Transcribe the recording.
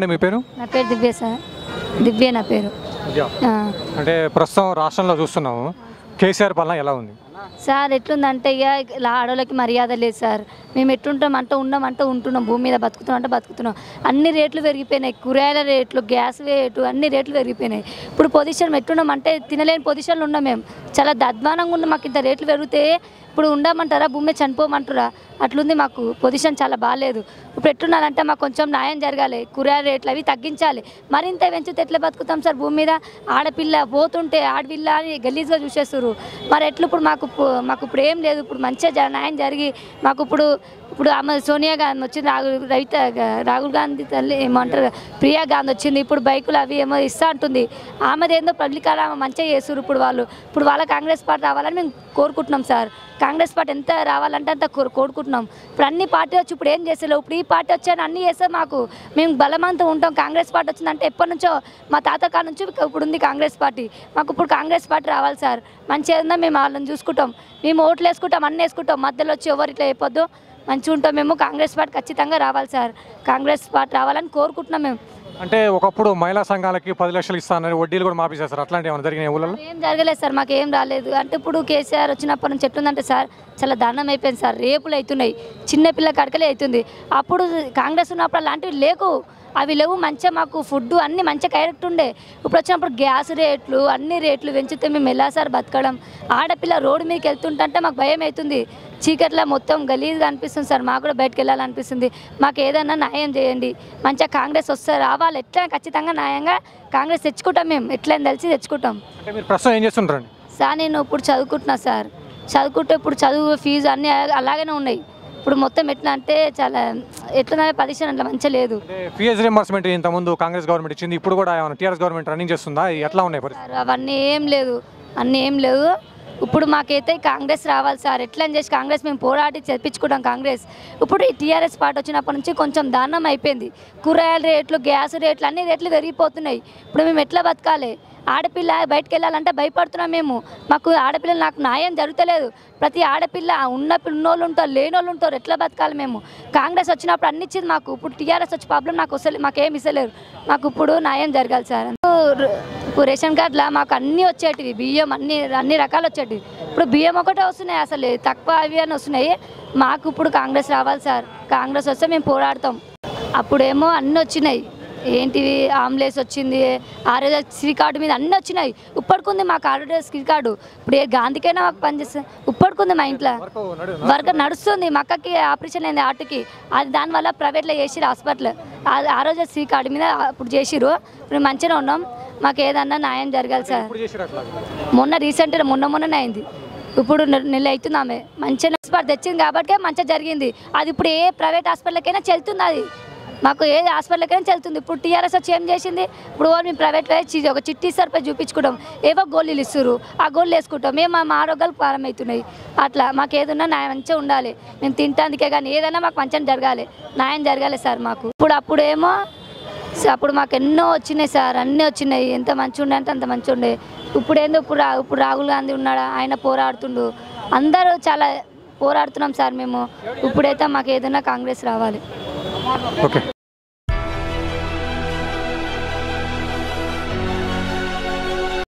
అంటే మీ పేరు నా పేరు దివ్య సార్ దివ్య నా పేరు ఆ. అంటే ప్రస్తుతం రాష్ట్రంలో చూస్తున్నాము కేసీఆర్ పాలన ఎలా ఉంది సార్ ఎట్లుందంటే ఇక ఇలా ఆడవాళ్ళకి మర్యాద లేదు సార్ మేము ఎట్లుంటాం అంటే ఉన్నాం అంటే ఉంటున్నాం భూమి మీద బతుకుతున్నాం అంటే బతుకుతున్నాం అన్ని రేట్లు పెరిగిపోయినాయి కూరగాయల రేట్లు గ్యాస్ రేటు అన్ని రేట్లు పెరిగిపోయినాయి ఇప్పుడు పొజిషన్ ఎట్లున్నాం అంటే తినలేని పొజిషన్లో ఉన్నాం మేము చాలా దద్మానంగా ఉన్నాం మాకు ఇంత రేట్లు పెరిగితే ఇప్పుడు ఉండమంటారా భూమి మీద చనిపోమంటారా అట్లుంది మాకు పొజిషన్ చాలా బాగాలేదు ఇప్పుడు ఎట్లున్నారంటే మాకు కొంచెం న్యాయం జరగాలి కూరగాయల రేట్లు అవి తగ్గించాలి మరింత పెంచితే ఎట్లా బతుకుతాం సార్ భూమి మీద ఆడపిల్ల పోతుంటే ఆడపిల్ల అని గలీజ్గా చూసేస్తారు మరి ఎట్లు ఇప్పుడు మాకు పు- మాకు ఇప్పుడు ఏం లేదు ఇప్పుడు మంచిగా జ- న్యాయం జరిగి మాకు ఇప్పుడు ఇప్పుడు ఆమె సోనియా గాంధీ వచ్చింది రాహుల్ రవిత రాహుల్ గాంధీ తల్లి ఏమంటారు ప్రియా గాంధీ వచ్చింది ఇప్పుడు బైకులు అవి ఏమో ఇస్తా అంటుంది ఆమెది ఏందో పబ్లిక్ అలా ఆమె మంచిగా చేస్తారు ఇప్పుడు వాళ్ళు ఇప్పుడు వాళ్ళ కాంగ్రెస్ పార్టీ రావాలని మేము కోరుకుంటున్నాం సార్ కాంగ్రెస్ పార్టీ ఎంత రావాలంటే అంత కోరు- కోరుకుంటున్నాం ఇప్పుడు అన్ని పార్టీ వచ్చి ఇప్పుడు ఏం చేస్తలేవు ఇప్పుడు ఈ పార్టీ వచ్చాయని అన్నీ చేస్తారు మాకు మేము బలమంతా ఉంటాం కాంగ్రెస్ పార్టీ వచ్చిందంటే ఎప్పటి నుంచో మా తాత కాడ నుంచి ఇప్పుడు ఉంది కాంగ్రెస్ పార్టీ మాకు ఇప్పుడు కాంగ్రెస్ పార్టీ రావాలి సార్ మంచిగా ఉందా మేము వాళ్ళని చూసుకుంటాం మేము ఓట్లు వేసుకుంటాం అన్నీ వేసుకుంటాం మధ్యలో వచ్చి ఎవరు ఇట్లా అయిపోద్దు మంచిగా ఉంటాం మేము కాంగ్రెస్ పార్టీ ఖచ్చితంగా రావాలి సార్ కాంగ్రెస్ పార్టీ రావాలని కోరుకుంటున్నాం మేము అంటే ఒకప్పుడు మహిళా సంఘాలకి పది లక్షలు ఇస్తానని వడ్డీలు కూడా మాపేసేస్తారు అట్లాంటివి ఏమైనా జరిగినాయి ఊళ్ళలో ఏం జరగలేదు సార్ మాకు ఏం రాలేదు అంటే ఇప్పుడు కేసీఆర్ వచ్చినప్పటి నుంచి ఎట్లుందంటే సార్ చాలా దారుణం అయిపోయింది సార్ రేపులు అవుతున్నాయి చిన్నపిల్ల కడకలే అవుతుంది అప్పుడు కాంగ్రెస్ ఉన్నప్పుడు అలాంటివి లేకు అవి లేవు మంచిగా మాకు ఫుడ్ అన్నీ మంచిగా కరెక్ట్ ఉండే ఇప్పుడు వచ్చినప్పుడు గ్యాస్ రేట్లు అన్ని రేట్లు పెంచితే మేము ఎలా సార్ బతకడం ఆడపిల్ల రోడ్డు మీదకి వెళ్తుంటే మాకు భయం అవుతుంది చీకట్లో మొత్తం గలీజ్గా అనిపిస్తుంది సార్ మాకు కూడా బయటకు వెళ్ళాలనిపిస్తుంది మాకు ఏదైనా న్యాయం చేయండి మంచిగా కాంగ్రెస్ వస్తే రావాలి ఎట్లా ఖచ్చితంగా న్యాయంగా కాంగ్రెస్ తెచ్చుకుంటాం మేము ఎట్లయినా తెలిసి తెచ్చుకుంటాం అంటే మీరు ప్రస్తుతం ఏం చేస్తుంటారండి సార్ నేను ఇప్పుడు చదువుకుంటున్నా సార్ చదువుకుంటే ఇప్పుడు చదువు ఫీజు అన్నీ అలాగనే ఉన్నాయి ఇప్పుడు మొత్తం ఎట్లా అంటే చాలా ఎట్లా పొజిషన్ అట్లా మంచిగా లేదు అంటే ఫీజు రియంబర్స్మెంట్ ఇంతకుముందు కాంగ్రెస్ గవర్నమెంట్ ఇచ్చింది ఇప్పుడు కూడా ఏమైనా టీఆర్ఎస్ గవర్నమెంట్ రన్నింగ్ చేస్తుందా ఇది ఎట్లా ఉన్నాయి పరిస్థితి సార్ అవన్నీ ఏం లేదు అన్నీ ఏం లేవు ఇప్పుడు మాకైతే కాంగ్రెస్ రావాలి సార్ ఎట్లా అని చేసి కాంగ్రెస్ మేము పోరాడి తెప్పించుకుంటాం కాంగ్రెస్ ఇప్పుడు ఈ టీఆర్ఎస్ పార్టీ వచ్చినప్పటి నుంచి కొంచెం దారుణం అయిపోయింది కూరగాయల రేట్లు గ్యాస్ రేట్లు అన్ని రేట్లు పెరిగిపోతున్నాయి ఇప్పుడు మేము ఎట్లా బతకాలి ఆడపిల్ల బయటకు వెళ్ళాలంటే భయపడుతున్నాం మేము మాకు ఆడపిల్లలు నాకు న్యాయం జరుగుతలేదు ప్రతి ఆడపిల్ల ఉన్న ఉన్నోళ్ళు ఉంటారు లేని వాళ్ళు ఉంటారు ఎట్లా బతకాలి మేము కాంగ్రెస్ వచ్చినప్పుడు అన్ని ఇచ్చింది మాకు ఇప్పుడు టీఆర్ఎస్ వచ్చి ప్రాబ్లం నాకు వస్తలే మాకేం ఇస్తలేరు మాకు ఇప్పుడు న్యాయం జరగాలి సార్ ఇప్పుడు రేషన్ కార్డులా మాకు అన్నీ వచ్చేటివి బియ్యం అన్ని అన్ని రకాలు వచ్చేటివి ఇప్పుడు బియ్యం ఒకటే వస్తున్నాయి అసలు తక్కువ అవి అని వస్తున్నాయి మాకు ఇప్పుడు కాంగ్రెస్ రావాలి సార్ కాంగ్రెస్ వస్తే మేము పోరాడతాం అప్పుడేమో అన్నీ వచ్చినాయి ఏంటివి ఆంబులెన్స్ వచ్చింది ఆరోగ్య శ్రీ కార్డు మీద అన్నీ వచ్చినాయి ఇప్పటికుంది మాకు ఆరోగ్య శ్రీ కార్డు ఇప్పుడు ఏ గాంధీకైనా మాకు పనిచేస్తుంది ఇప్పటికుంది మా ఇంట్లో వర్క్ నడుస్తుంది మా అక్కకి ఆపరేషన్ అయింది ఆటకి అది దానివల్ల ప్రైవేట్లో చేసిరు హాస్పిటల్ అది ఆరోగ్య శ్రీ కార్డు మీద ఇప్పుడు చేసిరు ఇప్పుడు మంచిగా ఉన్నాం మాకు ఏదన్నా న్యాయం జరగాలి సార్ ఇప్పుడు చేసిరు అట్లా మొన్న రీసెంట్గా మొన్న మొన్ననే అయింది ఇప్పుడు నె- నెల అవుతుంది ఆమె మంచిగా హాస్పిటల్ తెచ్చింది కాబట్టి మంచిగా జరిగింది అది ఇప్పుడు ఏ ప్రైవేట్ హాస్పిటల్కైనా చెల్తుంది అది మాకు ఏ హాస్పిటల్కైనా చెల్తుంది ఇప్పుడు టీఆర్ఎస్ వచ్చి ఏం చేసింది ఇప్పుడు ఓ మేము ప్రైవేట్ ఒక చిట్టి ఇస్తారు పోయి చూపించుకుంటాం ఏవో గోళీలు ఇస్తారు ఆ గోళీలు వేసుకుంటాం మేము మా ఆరోగ్యాలు ప్రారంభమవుతున్నాయి అట్లా మాకు ఏదన్నా న్యాయం మంచిగా ఉండాలి మేము తింటానికే కానీ ఏదైనా మాకు మంచిగా జరగాలి న్యాయం జరగాలి సార్ మాకు ఇప్పుడు అప్పుడేమో సో అప్పుడు మాకు ఎన్నో వచ్చినాయి సార్ అన్నీ వచ్చినాయి ఎంత మంచిగా ఉండే అంటే అంత మంచిగా ఉండే ఇప్పుడు ఏందో ఇప్పుడు రా- ఇప్పుడు రాహుల్ గాంధీ ఉన్నాడా ఆయన పోరాడుతుండు అందరూ చాలా పోరాడుతున్నాం సార్ మేము ఇప్పుడైతే మాకు ఏదైనా కాంగ్రెస్ రావాలి ఓకే